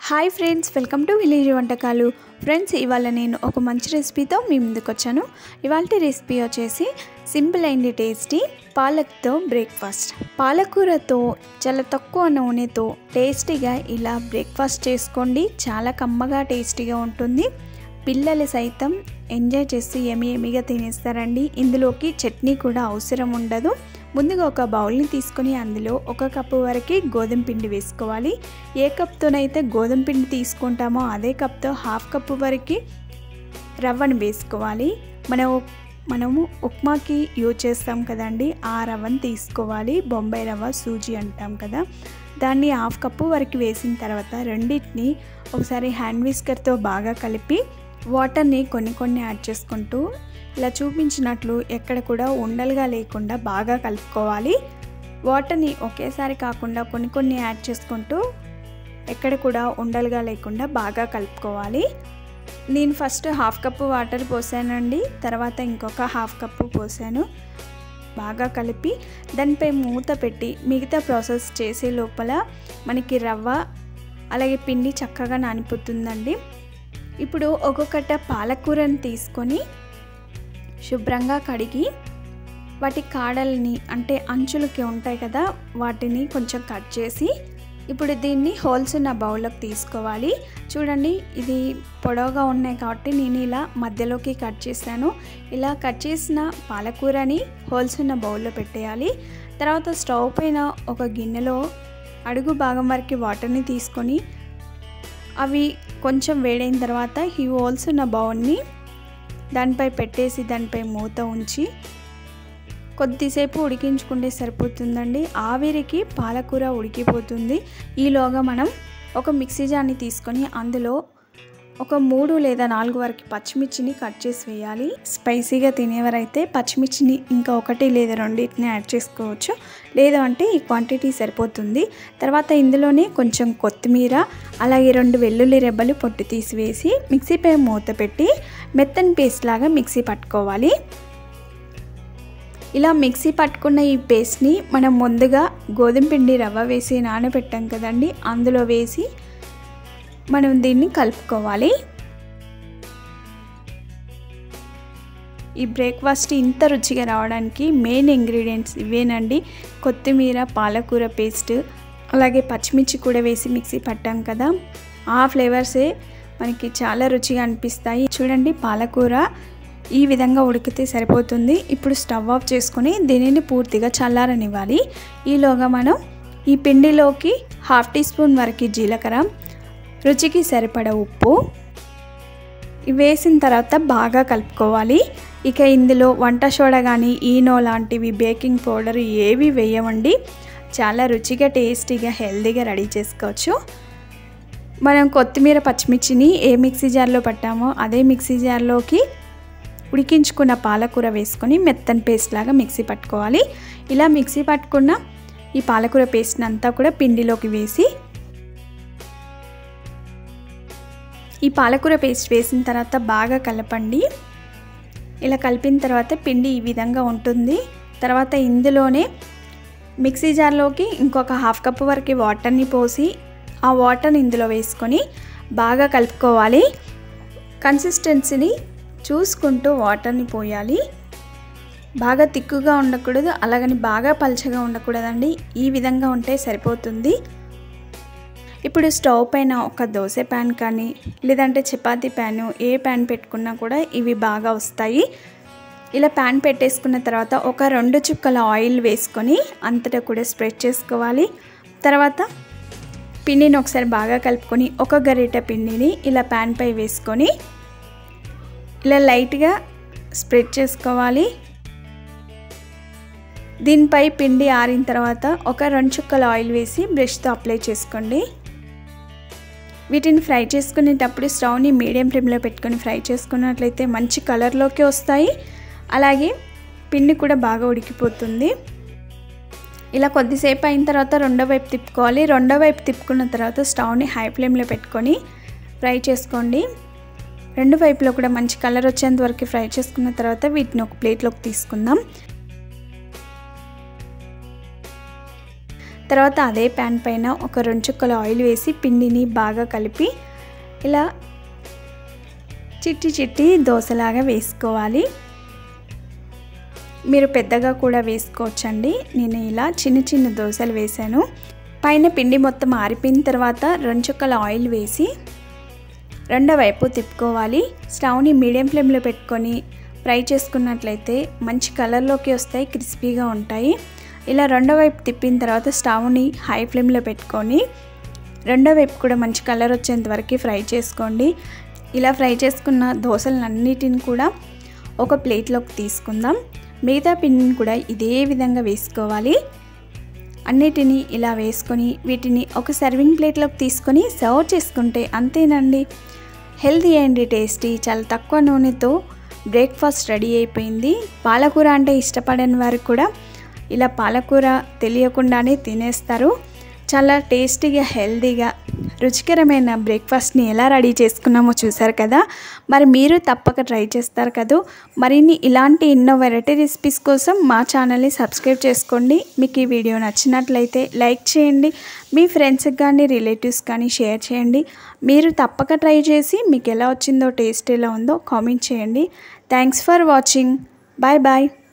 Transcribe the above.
hi friends welcome to village వంటకాలు friends ఇవాళ నేను ఒక మంచి రెసిపీతో మీ ముందుకు వచ్చాను ఇవాళ రెసిపీ వచ్చేసి సింపుల్ అండ్ టేస్టీ పాలక్తో బ్రేక్ఫాస్ట్ పాలకూరతో చాలా తక్కువ నూనెతో టేస్టీగా ఇలా బ్రేక్ఫాస్ట్ చేసుకోండి చాలా కమ్మగా టేస్టీగా ఉంటుంది పిల్లలు సైతం ఎంజాయ్ చేస్తూ ఎమి ఎమిగా తినేస్తారండి ఇందులోకి చట్నీ కూడా అవసరం ఉండదు ముందుగా ఒక బౌల్ని తీసుకొని అందులో ఒక కప్పు వరకు గోధుమ పిండి వేసుకోవాలి ఏ కప్తోనైతే గోధుమ పిండి తీసుకుంటామో అదే కప్తో హాఫ్ కప్పు వరకు రవ్వను వేసుకోవాలి మనం మనము ఉప్మాకి యూజ్ చేస్తాం కదండి ఆ రవ్వను తీసుకోవాలి బొంబాయి రవ్వ సూజీ అంటాం కదా దాన్ని హాఫ్ కప్పు వరకు వేసిన తర్వాత రెండింటిని ఒకసారి హ్యాండ్ విస్కర్తో బాగా కలిపి వాటర్ని కొన్ని కొన్ని యాడ్ చేసుకుంటూ ఇలా చూపించినట్లు ఎక్కడ కూడా ఉండలుగా లేకుండా బాగా కలుపుకోవాలి వాటర్ని ఒకేసారి కాకుండా కొన్ని కొన్ని యాడ్ చేసుకుంటూ ఎక్కడ కూడా ఉండలుగా లేకుండా బాగా కలుపుకోవాలి నేను ఫస్ట్ హాఫ్ కప్పు వాటర్ పోసానండి తర్వాత ఇంకొక హాఫ్ కప్పు పోసాను బాగా కలిపి దానిపై మూత పెట్టి మిగతా ప్రాసెస్ చేసే లోపల మనకి రవ్వ అలాగే పిండి చక్కగా నానిపోతుందండి ఇప్పుడు ఒక్కొక్కట పాలకూరని తీసుకొని శుభ్రంగా కడిగి వాటి కాడల్ని అంటే అంచులకి ఉంటాయి కదా వాటిని కొంచెం కట్ చేసి ఇప్పుడు దీన్ని హోల్స్ ఉన్న బౌల్లోకి తీసుకోవాలి చూడండి ఇది పొడవుగా ఉన్నాయి కాబట్టి నేను ఇలా మధ్యలోకి కట్ చేశాను ఇలా కట్ చేసిన పాలకూరని హోల్స్ ఉన్న బౌల్లో పెట్టేయాలి తర్వాత స్టవ్ పైన ఒక గిన్నెలో అడుగు భాగం వరకు వాటర్ని తీసుకొని అవి కొంచెం వేడైన తర్వాత ఈ హోల్స్ ఉన్న బౌల్ని దానిపై పెట్టేసి దానిపై మూత ఉంచి కొద్దిసేపు ఉడికించుకుంటే సరిపోతుందండి ఆవిరికి పాలకూర ఉడికిపోతుంది ఈలోగా మనం ఒక మిక్సీ జార్ని తీసుకొని అందులో ఒక మూడు లేదా నాలుగు వరకు పచ్చిమిర్చిని కట్ చేసి వేయాలి స్పైసీగా తినేవారైతే పచ్చిమిర్చిని ఇంకా ఒకటి లేదా రెండింటిని యాడ్ చేసుకోవచ్చు లేదు అంటే ఈ క్వాంటిటీ సరిపోతుంది తర్వాత ఇందులోనే కొంచెం కొత్తిమీర అలాగే రెండు వెల్లుల్లి రెబ్బలు పొట్టు తీసివేసి మిక్సీపై మూత పెట్టి మెత్తని పేస్ట్ లాగా మిక్సీ పట్టుకోవాలి ఇలా మిక్సీ పట్టుకున్న ఈ పేస్ట్ని మనం ముందుగా గోధుమ పిండి రవ్వ వేసి నానబెట్టాం కదండి అందులో వేసి మనం దీన్ని కలుపుకోవాలి ఈ బ్రేక్ఫాస్ట్ ఇంత రుచిగా రావడానికి మెయిన్ ఇంగ్రీడియంట్స్ ఇవేనండి కొత్తిమీర పాలకూర పేస్ట్ అలాగే పచ్చిమిర్చి కూడా వేసి మిక్సీ పట్టాం కదా ఆ ఫ్లేవర్సే మనకి చాలా రుచిగా అనిపిస్తాయి చూడండి పాలకూర ఈ విధంగా ఉడికితే సరిపోతుంది ఇప్పుడు స్టవ్ ఆఫ్ చేసుకొని దీనిని పూర్తిగా చల్లారనివ్వాలి ఈలోగా మనం ఈ పిండిలోకి హాఫ్ టీ స్పూన్ వరకు జీలకర్ర రుచికి సరిపడ ఉప్పు వేసిన తర్వాత బాగా కలుపుకోవాలి ఇక ఇందులో వంట సోడా కానీ ఈనో లాంటివి బేకింగ్ పౌడర్ ఏవి వేయమండి చాలా రుచిగా టేస్టీగా హెల్తీగా రెడీ చేసుకోవచ్చు మనం కొత్తిమీర పచ్చిమిర్చిని ఏ మిక్సీ జార్లో పట్టామో అదే మిక్సీ జార్లోకి ఉడికించుకున్న పాలకూర వేసుకొని మెత్తని పేస్ట్ లాగా మిక్సీ పట్టుకోవాలి ఇలా మిక్సీ పట్టుకున్న ఈ పాలకూర పేస్ట్ని అంతా కూడా పిండిలోకి వేసి ఈ పాలకూర పేస్ట్ వేసిన తర్వాత బాగా కలపండి ఇలా కలిపిన తర్వాత పిండి ఈ విధంగా ఉంటుంది తర్వాత ఇందులోనే మిక్సీ జార్లోకి ఇంకొక హాఫ్ కప్ వరకు వాటర్ని పోసి ఆ వాటర్ని ఇందులో వేసుకొని బాగా కలుపుకోవాలి కన్సిస్టెన్సీని చూసుకుంటూ వాటర్ని పోయాలి బాగా తిక్కుగా ఉండకూడదు అలాగని బాగా పల్చగా ఉండకూడదండి ఈ విధంగా ఉంటే సరిపోతుంది ఇప్పుడు స్టవ్ పైన ఒక దోశ ప్యాన్ కానీ లేదంటే చపాతీ ప్యాను ఏ ప్యాన్ పెట్టుకున్నా కూడా ఇవి బాగా వస్తాయి ఇలా ప్యాన్ పెట్టేసుకున్న తర్వాత ఒక రెండు చుక్కల ఆయిల్ వేసుకొని అంతటా కూడా స్ప్రెడ్ చేసుకోవాలి తర్వాత పిండిని ఒకసారి బాగా కలుపుకొని ఒక గరిట పిండిని ఇలా ప్యాన్ పై వేసుకొని ఇలా లైట్గా స్ప్రెడ్ చేసుకోవాలి దీనిపై పిండి ఆరిన తర్వాత ఒక రెండు చుక్కల ఆయిల్ వేసి బ్రష్తో అప్లై చేసుకోండి వీటిని ఫ్రై చేసుకునేటప్పుడు స్టవ్ని మీడియం ఫ్లేమ్లో పెట్టుకొని ఫ్రై చేసుకున్నట్లయితే మంచి కలర్లోకి వస్తాయి అలాగే పిండి కూడా బాగా ఉడికిపోతుంది ఇలా కొద్దిసేపు అయిన తర్వాత రెండో వైపు తిప్పుకోవాలి రెండో వైపు తిప్పుకున్న తర్వాత స్టవ్ని హై ఫ్లేమ్లో పెట్టుకొని ఫ్రై చేసుకోండి రెండు వైపులో కూడా మంచి కలర్ వచ్చేంత వరకు ఫ్రై చేసుకున్న తర్వాత వీటిని ఒక ప్లేట్లోకి తీసుకుందాం తర్వాత అదే ప్యాన్ పైన ఒక రెండు చుక్కల ఆయిల్ వేసి పిండిని బాగా కలిపి ఇలా చిట్టి చిట్టి దోశలాగా వేసుకోవాలి మీరు పెద్దగా కూడా వేసుకోవచ్చండి నేను ఇలా చిన్న చిన్న దోశలు వేశాను పైన పిండి మొత్తం ఆరిపోయిన తర్వాత రెండు చుక్కల ఆయిల్ వేసి రెండో వైపు తిప్పుకోవాలి స్టవ్ని మీడియం ఫ్లేమ్లో పెట్టుకొని ఫ్రై చేసుకున్నట్లయితే మంచి కలర్లోకి వస్తాయి క్రిస్పీగా ఉంటాయి ఇలా రెండో వైపు తిప్పిన తర్వాత స్టవ్ని హై ఫ్లేమ్లో పెట్టుకొని రెండో వైపు కూడా మంచి కలర్ వచ్చేంత వరకు ఫ్రై చేసుకోండి ఇలా ఫ్రై చేసుకున్న దోశలన్నిటిని కూడా ఒక ప్లేట్లోకి తీసుకుందాం మిగతా పిండిని కూడా ఇదే విధంగా వేసుకోవాలి అన్నిటినీ ఇలా వేసుకొని వీటిని ఒక సర్వింగ్ ప్లేట్లోకి తీసుకొని సర్వ్ చేసుకుంటే అంతేనండి హెల్తీ అండ్ టేస్టీ చాలా తక్కువ నూనెతో బ్రేక్ఫాస్ట్ రెడీ అయిపోయింది పాలకూర అంటే ఇష్టపడని వారికి కూడా ఇలా పాలకూర తెలియకుండానే తినేస్తారు చాలా టేస్టీగా హెల్తీగా రుచికరమైన బ్రేక్ఫాస్ట్ని ఎలా రెడీ చేసుకున్నామో చూసారు కదా మరి మీరు తప్పక ట్రై చేస్తారు కదా మరిన్ని ఇలాంటి ఎన్నో వెరైటీ రెసిపీస్ కోసం మా ఛానల్ని సబ్స్క్రైబ్ చేసుకోండి మీకు ఈ వీడియో నచ్చినట్లయితే లైక్ చేయండి మీ ఫ్రెండ్స్కి కానీ రిలేటివ్స్ కానీ షేర్ చేయండి మీరు తప్పక ట్రై చేసి మీకు ఎలా వచ్చిందో టేస్ట్ ఎలా ఉందో కామెంట్ చేయండి thanks for watching bye bye